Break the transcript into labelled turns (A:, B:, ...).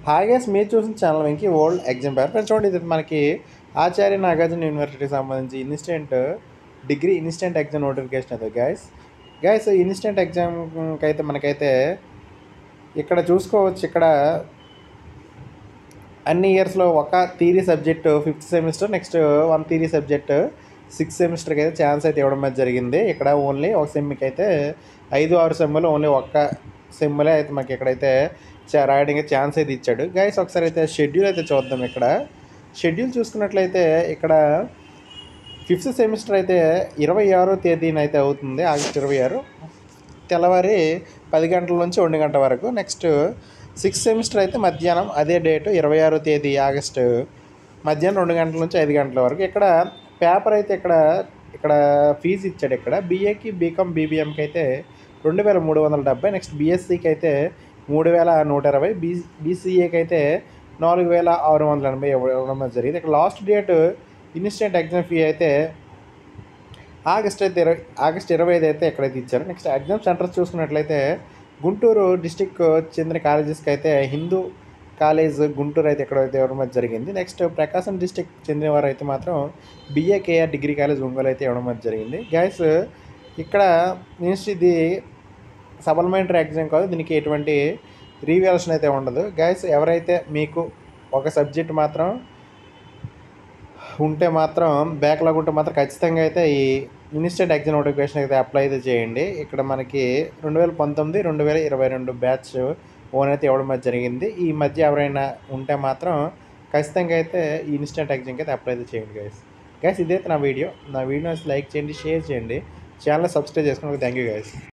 A: hi guys మీరు చూసిన channel Venki old exam paper friends చూడండి ఇది మనకి ఆచార్య నాగార్జున యూనివర్సిటీకి సంబంధించి instant degree instant exam notification అది గైస్ గైస్ ఇన్స్టెంట్ ఎగ్జామ్కి అయితే మనకైతే ఇక్కడ చూసుకోవచ్చు ఇక్కడ అన్ని ఇయర్స్లో ఒక theory subject fifth semester next one theory subject sixth సెమిస్టర్కి అయితే ఛాన్స్ అయితే ఇవ్వడం అయితే జరిగింది ఇక్కడ ఓన్లీ ఒక సెమ్కి అయితే ఐదు ఆరు సెమ్ములు ఓన్లీ ఒక్క సెమ్ములే అయితే మాకు ఇక్కడైతే చా- రాయడానికి ఛాన్స్ అయితే ఇచ్చాడు గైస్ ఒకసారి అయితే షెడ్యూల్ అయితే చూద్దాం ఇక్కడ షెడ్యూల్ చూసుకున్నట్లయితే ఇక్కడ ఫిఫ్త్ సెమిస్టర్ అయితే ఇరవై ఆరో తేదీన అయితే అవుతుంది ఆగస్ట్ ఇరవై ఆరు తెల్లవారి పది గంటల నుంచి ఒంటి గంట వరకు నెక్స్ట్ సిక్స్త్ సెమిస్టర్ అయితే మధ్యాహ్నం అదే డేటు ఇరవై ఆరో తేదీ ఆగస్టు మధ్యాహ్నం రెండు గంటల నుంచి ఐదు గంటల వరకు ఇక్కడ పేపర్ అయితే ఇక్కడ ఇక్కడ ఫీజు ఇచ్చాడు ఇక్కడ బీఏకి బీకామ్ బీబీఎంకి అయితే రెండు వేల మూడు వందల డెబ్బై నెక్స్ట్ బీఎస్సీకి అయితే మూడు వేల నూట ఇరవై బీ బీసీఏకి అయితే నాలుగు వేల ఆరు వందల ఎనభై ఇవ్వడం జరిగింది ఇక్కడ last date instant exam fee అయితే ఆగస్ట్ అయితే ఇరవై ఆగస్ట్ ఇరవై ఐదు అయితే ఎక్కడైతే ఇచ్చారు నెక్స్ట్ ఎగ్జామ్ సెంటర్స్ చూసుకున్నట్లయితే గుంటూరు డిస్టిక్ చెందిన కాలేజెస్కి అయితే హిందూ కాలేజ్ గుంటూరు అయితే ఎక్కడైతే ఇవ్వడం అయితే జరిగింది నెక్స్ట్ ప్రకాశం డిస్టిక్ చెందిన వారు అయితే మాత్రం బిఏకేఆర్ డిగ్రీ కాలేజ్ ఒంగోలు అయితే ఇవ్వడం అయితే జరిగింది గ్యాస్ ఇక్కడ నెక్స్ట్ ఇది సప్లిమెంటరీ ఎగ్జామ్ కాదు దీనికి ఎటువంటి రీవాల్షన్ అయితే ఉండదు గ్యాస్ ఎవరైతే మీకు ఒక సబ్జెక్ట్ మాత్రం ఉంటే మాత్రం బ్యాక్లాగ్ ఉంటే మాత్రం ఖచ్చితంగా అయితే ఈ ఇన్స్టెంట్ ఎగ్జామ్ నోటిఫికేషన్ అయితే అప్లై అయితే చేయండి ఇక్కడ మనకి రెండు వేల పంతొమ్మిది రెండు వేల ఇరవై రెండు బ్యాచ్ ఓన్ అయితే ఇవ్వడం అయితే జరిగింది ఈ మధ్య ఎవరైనా ఉంటే మాత్రం ఖచ్చితంగా అయితే ఈ ఇన్స్టెంట్ ఎగ్జామ్కి అయితే అప్లై అయితే చేయండి గైస్ గైస్ ఇదైతే నా వీడియో నా వీడియోస్ లైక్ చేయండి షేర్ చేయండి ఛానల్ సబ్స్క్రైబ్ చేసుకోండి థ్యాంక్ యూ గైస్